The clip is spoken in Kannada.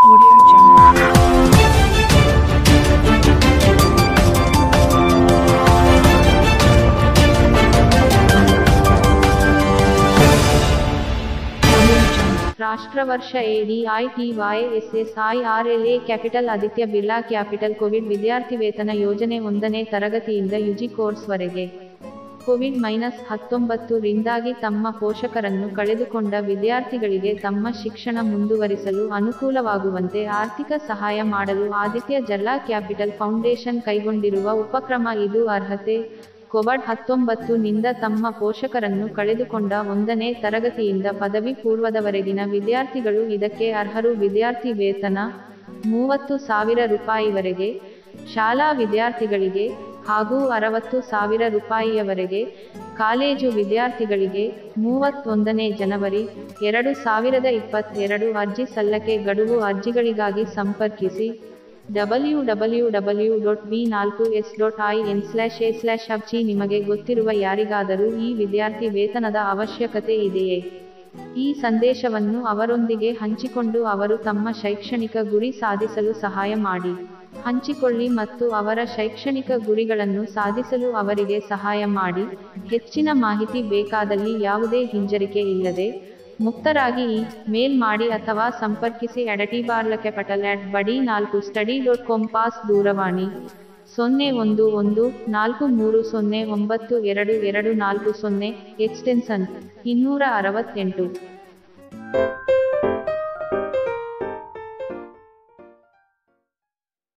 Audio Jungle. Audio Jungle. ರಾಷ್ಟ್ರವರ್ಷ ಎಡಿಐಟಿವೈಎಸ್ಎಸ್ಐಆರ್ಎಲ್ಎ capital Aditya Birla capital covid ವಿದ್ಯಾರ್ಥಿ ವೇತನ ಯೋಜನೆ ಒಂದನೇ ತರಗತಿಯಿಂದ ಯುಜಿ ಕೋರ್ಸ್ವರೆಗೆ ಕೋವಿಡ್ ಮೈನಸ್ ಹತ್ತೊಂಬತ್ತು ರಿಂದಾಗಿ ತಮ್ಮ ಪೋಷಕರನ್ನು ಕಳೆದುಕೊಂಡ ವಿದ್ಯಾರ್ಥಿಗಳಿಗೆ ತಮ್ಮ ಶಿಕ್ಷಣ ಮುಂದುವರಿಸಲು ಅನುಕೂಲವಾಗುವಂತೆ ಆರ್ಥಿಕ ಸಹಾಯ ಮಾಡಲು ಆದಿತ್ಯ ಜರ್ಲಾ ಕ್ಯಾಪಿಟಲ್ ಫೌಂಡೇಶನ್ ಕೈಗೊಂಡಿರುವ ಉಪಕ್ರಮ ಇದು ಅರ್ಹತೆ ಕೋವಿಡ್ ಹತ್ತೊಂಬತ್ತು ನಿಂದ ತಮ್ಮ ಪೋಷಕರನ್ನು ಕಳೆದುಕೊಂಡ ಒಂದನೇ ತರಗತಿಯಿಂದ ಪದವಿ ಪೂರ್ವದವರೆಗಿನ ವಿದ್ಯಾರ್ಥಿಗಳು ಇದಕ್ಕೆ ಅರ್ಹರು ವಿದ್ಯಾರ್ಥಿ ವೇತನ ಮೂವತ್ತು ಸಾವಿರ ರೂಪಾಯಿವರೆಗೆ ಶಾಲಾ ವಿದ್ಯಾರ್ಥಿಗಳಿಗೆ ಹಾಗೂ ಅರವತ್ತು ಸಾವಿರ ರೂಪಾಯಿಯವರೆಗೆ ಕಾಲೇಜು ವಿದ್ಯಾರ್ಥಿಗಳಿಗೆ ಮೂವತ್ತೊಂದನೇ ಜನವರಿ ಎರಡು ಸಾವಿರದ ಇಪ್ಪತ್ತೆರಡು ಅರ್ಜಿ ಸಲ್ಲಕೆ ಗಡುವು ಅರ್ಜಿಗಳಿಗಾಗಿ ಸಂಪರ್ಕಿಸಿ W W W dot B ನಾಲ್ಕು S dot I N slash A slash ಅಬ್ಜಿ ನಿಮಗೆ ಗೊತ್ತಿರುವ ಯಾರಿಗಾದರೂ ಈ ವಿದ್ಯಾರ್ಥಿ ವೇತನದ ಅವಶ್ಯಕತೆ ಇದೆಯೇ ಈ ಸಂದೇಶವನ್ನು ಅವರೊಂದಿಗೆ ಹಂಚಿಕೊಂಡು ಅವರು ತಮ್ಮ ಶೈಕ್ಷಣಿಕ ಗುರಿ ಸಾಧಿಸಲು ಸಹಾಯ ಮಾಡಿ ಹಂಚಿಕೊಳ್ಳಿ ಮತ್ತು ಅವರ ಶೈಕ್ಷಣಿಕ ಗುರಿಗಳನ್ನು ಸಾಧಿಸಲು ಅವರಿಗೆ ಸಹಾಯ ಮಾಡಿ ಹೆಚ್ಚಿನ ಮಾಹಿತಿ ಬೇಕಾದಲ್ಲಿ ಯಾವುದೇ ಹಿಂಜರಿಕೆ ಇಲ್ಲದೆ ಮುಕ್ತರಾಗಿ ಈ ಮೇಲ್ ಮಾಡಿ ಅಥವಾ ಸಂಪರ್ಕಿಸಿ ಅಡಟಿ ಬಾರ್ಲ ಕ್ಯಾಪಿಟಲ್ ಅಟ್ ಬಡಿ ನಾಲ್ಕು ಸ್ಟಡಿ ಡಾಟ್ ಕಾಮ್ ಪಾಸ್ ದೂರವಾಣಿ ಸೊನ್ನೆ ಒಂದು ಒಂದು ನಾಲ್ಕು ಮೂರು ಸೊನ್ನೆ ಒಂಬತ್ತು ಎರಡು ಎರಡು ನಾಲ್ಕು ಸೊನ್ನೆ ಎಕ್ಸ್ಟೆನ್ಷನ್ ಇನ್ನೂರ ಅರವತ್ತೆಂಟು